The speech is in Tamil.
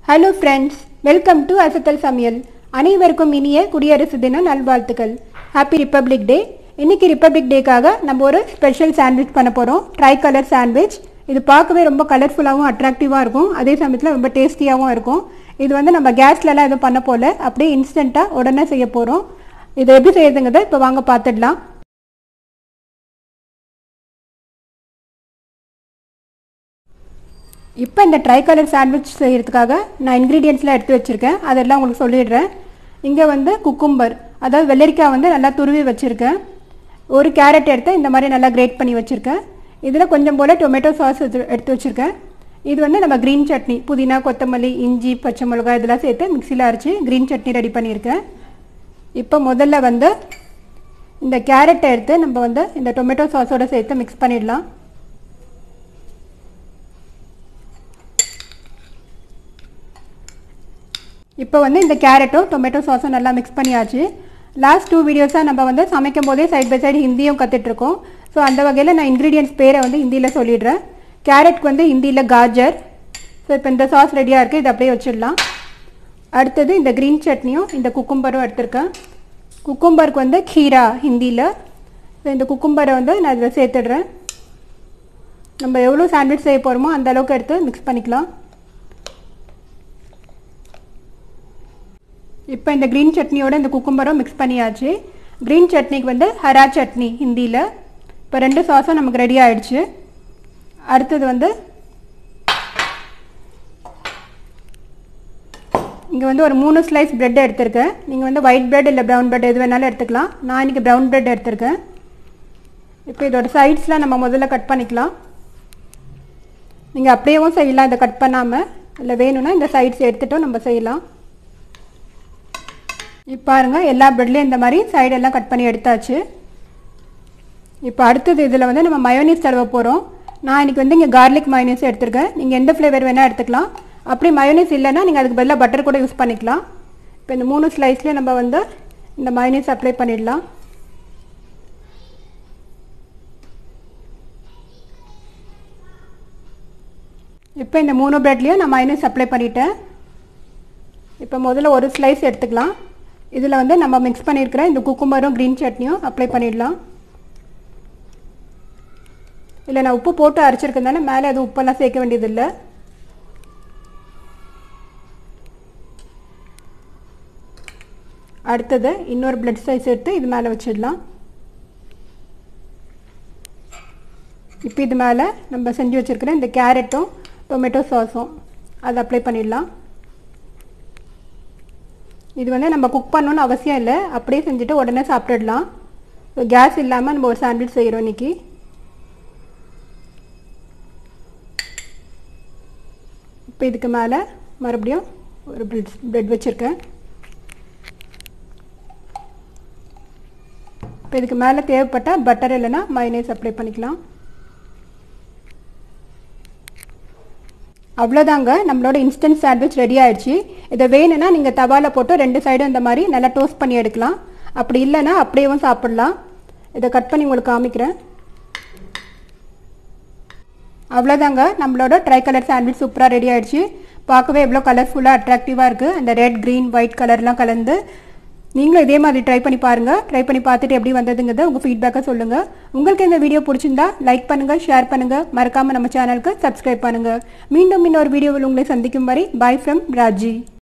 ஹலோ ஃப்ரெண்ட்ஸ் வெல்கம் டு அசத்தல் சமையல் அனைவருக்கும் இனிய குடியரசு தின நல்வாழ்த்துக்கள் ஹாப்பி ரிப்பப்ளிக் டே இன்னைக்கு ரிப்பப்ளிக் டேக்காக நம்ம ஒரு ஸ்பெஷல் சாண்ட்விச் பண்ண போகிறோம் ட்ரை கலர் சாண்ட்விச் இது பார்க்கவே ரொம்ப கலர்ஃபுல்லாகவும் அட்ராக்டிவாக இருக்கும் அதே சமயத்தில் ரொம்ப டேஸ்டியாகவும் இருக்கும் இது வந்து நம்ம கேஸ்லலாம் எதுவும் பண்ண போல அப்படியே இன்ஸ்டண்ட்டாக உடனே செய்ய போகிறோம் இது எப்படி செய்யறதுங்கிறத இப்போ வாங்க பார்த்துடலாம் இப்போ இந்த ட்ரை கலர் சாண்ட்விச் செய்கிறதுக்காக நான் இன்க்ரீடியன்ஸ்லாம் எடுத்து வச்சுருக்கேன் அதெல்லாம் உங்களுக்கு சொல்லிடுறேன் இங்கே வந்து குக்கும்பர் அதாவது வெள்ளரிக்காய் வந்து நல்லா துருவி வச்சுருக்கேன் ஒரு கேரட் எடுத்து இந்த மாதிரி நல்லா கிரேட் பண்ணி வச்சுருக்கேன் இதில் கொஞ்சம் போல் டொமேட்டோ சாஸ் எடுத்து எடுத்து வச்சுருக்கேன் இது வந்து நம்ம க்ரீன் சட்னி புதினா கொத்தமல்லி இஞ்சி பச்சை மிளகாய் இதெல்லாம் சேர்த்து மிக்சியில் அரைச்சி க்ரீன் சட்னி ரெடி பண்ணியிருக்கேன் இப்போ முதல்ல வந்து இந்த கேரட்டை எடுத்து நம்ம வந்து இந்த டொமேட்டோ சாஸோட சேர்த்து மிக்ஸ் பண்ணிடலாம் இப்போ வந்து இந்த கேரட்டும் டொமேட்டோ சாஸும் நல்லா மிக்ஸ் பண்ணியாச்சு லாஸ்ட் டூ வீடியோஸாக நம்ம வந்து சமைக்கும் போதே சைட் பை சைடு ஹிந்தியும் கற்றுட்ருக்கோம் ஸோ அந்த வகையில் நான் இன்க்ரீடியன்ஸ் பேரை வந்து ஹிந்தியில் சொல்லிடுறேன் கேரட்க்கு வந்து ஹிந்தியில் காஜர் ஸோ இப்போ இந்த சாஸ் ரெடியாக இருக்குது இதை அப்படியே வச்சிடலாம் அடுத்தது இந்த க்ரீன் சட்னியும் இந்த குக்கும்பரும் எடுத்திருக்கேன் குக்கும்பருக்கு வந்து கீரா ஹிந்தியில் ஸோ இந்த குக்கும்பரை வந்து நான் இதில் சேர்த்துடுறேன் நம்ம எவ்வளோ சாண்ட்விச் செய்ய போகிறோமோ அந்த அளவுக்கு எடுத்து மிக்ஸ் பண்ணிக்கலாம் இப்போ இந்த க்ரீன் சட்னியோட இந்த குக்கும்பரும் மிக்ஸ் பண்ணியாச்சு க்ரீன் சட்னிக்கு வந்து ஹரா சட்னி ஹிந்தியில் இப்போ ரெண்டு சாஸும் நமக்கு ரெடி ஆயிடுச்சு அடுத்தது வந்து இங்கே வந்து ஒரு மூணு ஸ்லைஸ் பிரெட் எடுத்திருக்கேன் நீங்கள் வந்து ஒயிட் பிரெட் இல்லை ப்ரௌன் பிரெட் எது வேணாலும் எடுத்துக்கலாம் நான் இன்றைக்கி ப்ரௌன் பிரெட் எடுத்திருக்கேன் இப்போ இதோட சைட்ஸ்லாம் நம்ம முதல்ல கட் பண்ணிக்கலாம் நீங்கள் அப்படியேவும் செய்யலாம் இதை கட் பண்ணாமல் இல்லை வேணும்னா இந்த சைட்ஸ் எடுத்துகிட்டும் நம்ம செய்யலாம் இப்போ பாருங்கள் எல்லா ப்ரெட்லேயும் இந்த மாதிரி சைடெல்லாம் கட் பண்ணி எடுத்தாச்சு இப்போ அடுத்தது இதில் வந்து நம்ம மயோனீஸ் தடவ போகிறோம் நான் இன்றைக்கி வந்து இங்கே கார்லிக் மயோனீஸ் எடுத்திருக்கேன் நீங்கள் எந்த ஃப்ளேவர் வேணால் எடுத்துக்கலாம் அப்படி மயோனீஸ் இல்லைன்னா நீங்கள் அதுக்கு பதிலாக பட்டர் கூட யூஸ் பண்ணிக்கலாம் இப்போ இந்த மூணு ஸ்லைஸ்லேயும் நம்ம வந்து இந்த மயோனீஸ் அப்ளை பண்ணிடலாம் இப்போ இந்த மூணு ப்ரெட்லேயும் நான் மைனஸ் அப்ளை பண்ணிட்டேன் இப்போ முதல்ல ஒரு ஸ்லைஸ் எடுத்துக்கலாம் இதில் வந்து நம்ம மிக்ஸ் பண்ணியிருக்கிற இந்த குக்கும்பரும் க்ரீன் சட்னியும் அப்ளை பண்ணிடலாம் இல்லை நான் உப்பு போட்டு அரைச்சிருக்கனால மேலே அது உப்பெல்லாம் சேர்க்க வேண்டியதில்லை அடுத்தது இன்னொரு பிளட் சைஸ் எடுத்து இது மேலே வச்சிடலாம் இப்போ இது மேலே நம்ம செஞ்சு வச்சுருக்கிற இந்த கேரட்டும் டொமேட்டோ சாஸும் அதை அப்ளை பண்ணிடலாம் இது வந்து நம்ம குக் பண்ணணும்னு அவசியம் இல்லை அப்படியே செஞ்சுட்டு உடனே சாப்பிட்டுடலாம் ஸோ கேஸ் இல்லாமல் நம்ம ஒரு சாண்ட்விச் செய்கிறோம் இன்றைக்கி இப்போ இதுக்கு மேலே மறுபடியும் ஒரு பிரெட் பிரெட் வச்சுருக்கேன் இப்போ இதுக்கு மேலே தேவைப்பட்டால் பட்டர் இல்லைன்னா மைனேஸ் அப்ளை பண்ணிக்கலாம் அவ்வளோதாங்க நம்மளோட இன்ஸ்டன்ட் சாண்ட்விச் ரெடி ஆயிடுச்சு இதை வேணும்னா நீங்கள் தவாவில் போட்டு ரெண்டு சைடும் இந்த மாதிரி நல்லா டோஸ்ட் பண்ணி எடுக்கலாம் அப்படி இல்லைன்னா அப்படியேவும் சாப்பிட்லாம் இதை கட் பண்ணி உங்களுக்கு காமிக்கிறேன் அவ்வளோதாங்க நம்மளோட ட்ரை கலர் சாண்ட்விச் சூப்பராக ரெடி ஆயிடுச்சு பார்க்கவே எவ்வளோ கலர்ஃபுல்லாக அட்ராக்டிவாக இருக்குது அந்த ரெட் க்ரீன் ஒயிட் கலர்லாம் கலந்து நீங்களும் இதே மாதிரி ட்ரை பண்ணி பாருங்கள் ட்ரை பண்ணி பார்த்துட்டு எப்படி வந்ததுங்கிறத உங்கள் ஃபீட்பேக்கை சொல்லுங்கள் உங்களுக்கு இந்த வீடியோ பிடிச்சிருந்தா லைக் பண்ணுங்கள் ஷேர் பண்ணுங்கள் மறக்காமல் நம்ம சேனலுக்கு சப்ஸ்கிரைப் பண்ணுங்கள் மீண்டும் இன்னொரு வீடியோவில் உங்களை சந்திக்கும் வரை பாய் ஃப்ரம் ராஜி